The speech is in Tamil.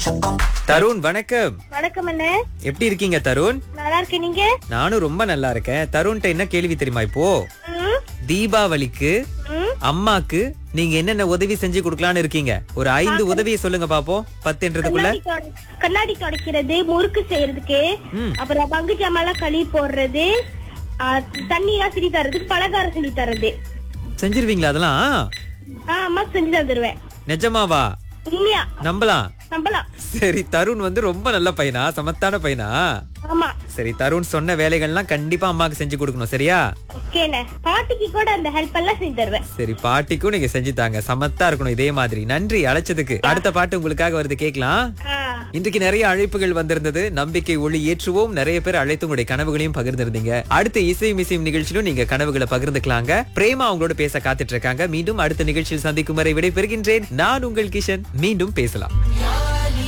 தருண் வணக்கம் வணக்கம் அண்ணே எப்படி இருக்கீங்க தருண் நல்லா இருக்கேன் நீங்க நானும் ரொம்ப நல்லா இருக்கேன் தருண்ட்ட என்ன கேள்வி தெரியுமா இப்போ ம், தீபாவளிக்கு ம். அம்மாக்கு நீங்க என்னென்ன உதவி செஞ்சு கொடுக்கலான்னு இருக்கீங்க ஒரு ஐந்து உதவியை சொல்லுங்க பாப்போம் பத்துன்றதுக்குள்ள கண்ணாடி தொட- கண்ணாடி துடைக்கிறது முறுக்கு செய்யறதுக்கு ம். அப்புறம் பங்கு ஜாமான்லாம் கழுவி போடுறது ஆ, தண்ணியெல்லாம் செஞ்சு தர்றதுக்கு பலகாரம் செஞ்சு தர்றது செஞ்சிருவீங்களா அதெல்லாம் ஆ அம்மா செஞ்சு தந்துருவேன் நிஜமாவா உண்மையா நம்பலாம் நம்பலாம் சரி தருண் வந்து ரொம்ப நல்ல பையனா சமத்தான பையனா ஆமா சரி தருண் சொன்ன வேலைகள்லாம் கண்டிப்பா அம்மாக்கு செஞ்சு கொடுக்கணும் சரியா ஓகேண்ணே பாட்டிக்கு கூட அந்த ஹெல்ப் எல்லாம் செஞ்சு தருவேன் சரி பாட்டிக்கும் நீங்க செஞ்சு தாங்க சமத்தா இருக்கணும் இதே மாதிரி நன்றி அழைச்சதுக்கு அடுத்த பாட்டு உங்களுக்காக வருது கேக்கலாம் ஆ இன்றைக்கு நிறைய அழைப்புகள் வந்திருந்தது நம்பிக்கை ஒளி ஏற்றுவோம் நிறைய பேர் அழைத்து உங்களுடைய கனவுகளையும் பகிர்ந்திருந்தீங்க அடுத்த இசை மிசையும் நிகழ்ச்சியிலும் நீங்க கனவுகளை பகிர்ந்துக்கலாங்க பிரேமா அவங்களோட பேச காத்துட்டு இருக்காங்க மீண்டும் அடுத்த நிகழ்ச்சியில் சந்திக்கும் வரை விடை பெறுகின்றேன் நான் உங்கள் கிஷன் மீண்டும் பேசலாம்